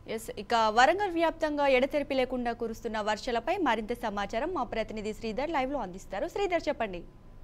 Yes ఇక వరంగల్ వ్యాప్తంగా ఎడతెరిపి లేకుండా కురుస్తున్న వర్షాలపై మరింత సమాచారం మా ప్రతినిధి శ్రీధర్ లైవ్ లో అందిస్తారు శ్రీధర్ చెప్పండి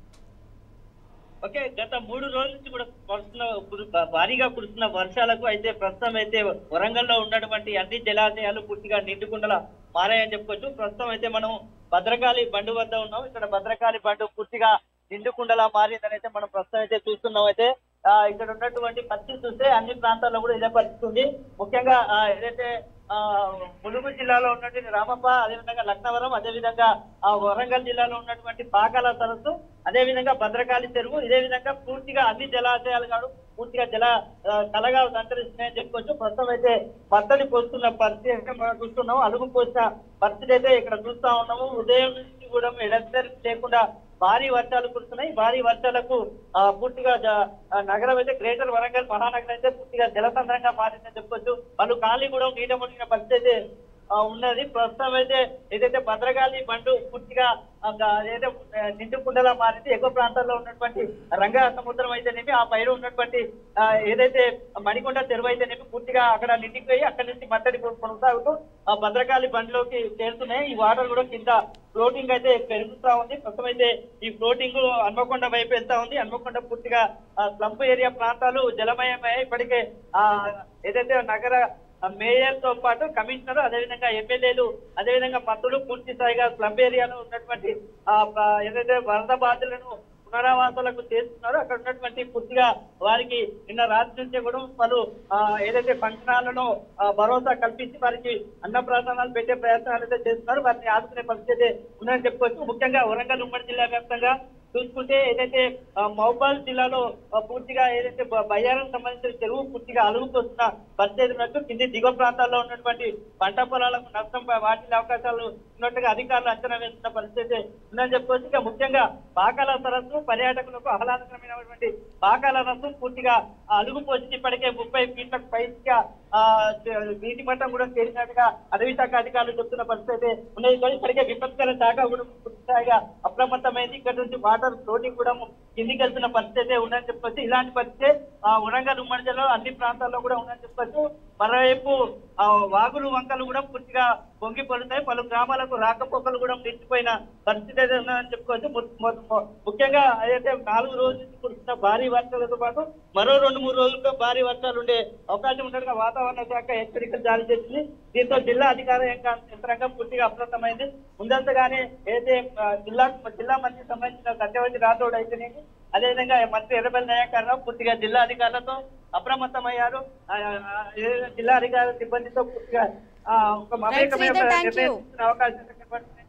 ఓకే గత మూడు రోజుల నుంచి కూడా కురుస్తున్న కురు- భారీగా కురుస్తున్న వర్షాలకు అయితే ప్రస్తుతం అయితే వరంగల్లో ఉన్నటువంటి అన్ని జలాశయాలు పూర్తిగా నిండుకుండలా మారాయని చెప్పుకోవచ్చు ప్రస్తుతం అయితే మనం భద్రకాళి బండు వద్ద ఉన్నాం ఇక్కడ భద్రకాళి బండు పూర్తిగా నిండుకుండలా మారిందని అయితే మనం ప్రస్తుతం అయితే చూస్తున్నాం అయితే ఆ, ఇక్కడ ఉన్నటువంటి పరిస్థితి చూస్తే అన్ని ప్రాంతాల్లో కూడా ఇదే పరిస్థితి ఉంది ముఖ్యంగా ఆ, ఏదైతే ఆ, ములుగు జిల్లాలో ఉన్నటువంటి రామప్ప అదేవిధంగా లక్నవరం అదేవిధంగా ఆ వరంగల్ జిల్లాలో ఉన్నటువంటి పాకాల సరస్సు అదేవిధంగా భద్రకాళి చెరువు ఇదే విధంగా పూర్తిగా అన్ని జలాశయాలు కాదు పూర్తిగా జల ఆ, కలగా సంతరిస్తున్నాయని చెప్పుకోవచ్చు ప్రస్తుతం అయితే మత్తడి పోస్తున్న పరిస్థితి అయితే మనం చూస్తున్నాం అలుగు పోసిన పరిస్థితి అయితే ఇక్కడ చూస్తా ఉన్నాము ఉదయం నుంచి కూడా ఎడతెరి లేకుండా భారీ వర్షాలు కురుస్తున్నాయి భారీ వర్షాలకు ఆ, పూర్తిగా జ- ఆ, నగరం అయితే గ్రేటర్ వరంగల్ మహానగరం అయితే పూర్తిగా జలసంద్రంగా మారిందని చెప్పొచ్చు పలు ఖాళీ కూడా నీట మునిగిన పరిస్థితి అయితే ఆ, ఉన్నది ప్రస్తుతం అయితే ఏదైతే భద్రకాళి బండు పూర్తిగా ఆ, గా- ఏదైతే ఆ, నిండుకుండలా మారింది ఎగువ ప్రాంతాల్లో ఉన్నటువంటి రంగా సముద్రం అయితేనేమి ఆ పైన ఉన్నటువంటి ఆ, ఏదైతే మణికొండ చెరువు అయితేనేమి పూర్తిగా అక్కడ నిండిపోయి అక్కడి నుంచి మట్టడి కొ- కొనసాగుతూ ఆ భద్రకాళి బండిలోకి చేరుతున్నాయి ఈ వాటర్ కూడా కింద ఫ్లోటింగ్ అయితే పెరుగుతా ఉంది ప్రస్తుతం అయితే ఈ ఫ్లోటింగ్ హన్మకొండ వైపు వెళ్తా ఉంది హన్మకొండ పూర్తిగా స్లంప్ ఏరియా ప్రాంతాలు జలమయమయ్యాయి ఇప్పటికే ఆ ఏదైతే నగర మేయర్ తో పాటు కమిషనర్ అదేవిధంగా ఎమ్మెల్యేలు అదేవిధంగా మంత్రులు పూర్తి స్థాయిగా స్లంప్ ఏరియాలో ఉన్నటువంటి ఆ ప- ఏదైతే వరద బాధితులను పునరావాసాలకు చేస్తున్నారు అక్కడ ఉన్నటువంటి పూర్తిగా వారికి నిన్న రాత్రి నుంచే కూడా పలు ఆ, ఏదైతే ఫంక్షన్ హాళ్లలో ఆ, భరోసా కల్పించి వారికి అన్న ప్రార్థనలు పెట్టే ప్రయత్నాలు అయితే చేస్తున్నారు వారిని ఆదుకునే పరిస్థితి ఉందని చెప్పుకోవచ్చు ముఖ్యంగా వరంగల్ ఉమ్మడి జిల్లా వ్యాప్తంగా చూసుకుంటే ఏదైతే ఆ, మహబూబాద్ జిల్లాలో ఆ, పూర్తిగా ఏదైతే బ- బయ్యారం సంబంధించిన చెరువు పూర్తిగా అలుగుకు వస్తున్న పరిస్థితి ఉన్నట్టు కింది దిగువ ప్రాంతాల్లో ఉన్నటువంటి పంట పొలాలకు నష్టం ప- వాటిల్లే అవకాశాలు ఉన్నట్టుగా అధికారులు అంచనా వేస్తున్న పరిస్థితి ఉందని చెప్పుకోవచ్చు ఇక ముఖ్యంగా పాకాల సరస్సు పర్యాటకులకు ఆహ్లాదకరమైనటువంటి పాకాల రస్సు పూర్తిగా ఆ అలుగు పోసి ఇప్పటికే ముప్పై ఫీట్లకు పైగా ఆ చ- నీటి మట్టం కూడా చేరినట్టుగా అటవీ శాఖ అధికారులు చెప్తున్న పరిస్థితి ఉన్నది కానీ ఇప్పటికే విపత్కర శాఖ కూడా పూర్తి స్థాయిగా అప్రమత్తమైంది ఇక్కడ నుంచి వాటర్ ఫ్లోటింగ్ కూడా కిందికి వెళ్తున్న పరిస్థితి ఉందని చెప్పొచ్చు ఇలాంటి పరిస్థితి ఆ వరంగల్ ఉమ్మడి జిల్లాలో అన్ని ప్రాంతాల్లో కూడా ఉందని చెప్పొచ్చు మరోవైపు ఆ వాగులు వంకలు కూడా పూర్తిగా పొంగి పడుతాయి పలు గ్రామాలకు రాకపోకలు కూడా నిలిచిపోయిన పరిస్థితి అయితే ఉందని చెప్పుకోవచ్చు ము- ము- ము- ముఖ్యంగా అయితే నాలుగు రోజుల నుంచి కురుస్తున్న భారీ వర్షాలతో పాటు మరో రెండు మూడు రోజులుగా భారీ వర్షాలు ఉండే అవకాశం ఉండగా వాతావరణ శాఖ హెచ్చరికలు జారీ చేసింది దీంతో జిల్లా అధికార యంత్రా- యంత్రాంగం పూర్తిగా అప్రమత్తమైంది ముందస్తుగానే ఏదైతే ఆ, జిల్లా జిల్లా మంత్రికి సంబంధించిన సత్యవతి రాథోడ్ అయితేనేమి అదేవిధంగా మంత్రి ఎర్రబెల్లి నాయకర్ రావు పూర్తిగా జిల్లా అధికారులతో అప్రమత్తమయ్యారు ఆ, ఆ, ఏదైతే జిల్లా అధికారుల సిబ్బందితో పూర్తిగా ఆ, ఒక మమేకమై శ్రీధర్, ఒక thank you. నిర్ణయం తీసుకునే అవకాశం కనబడుతుంది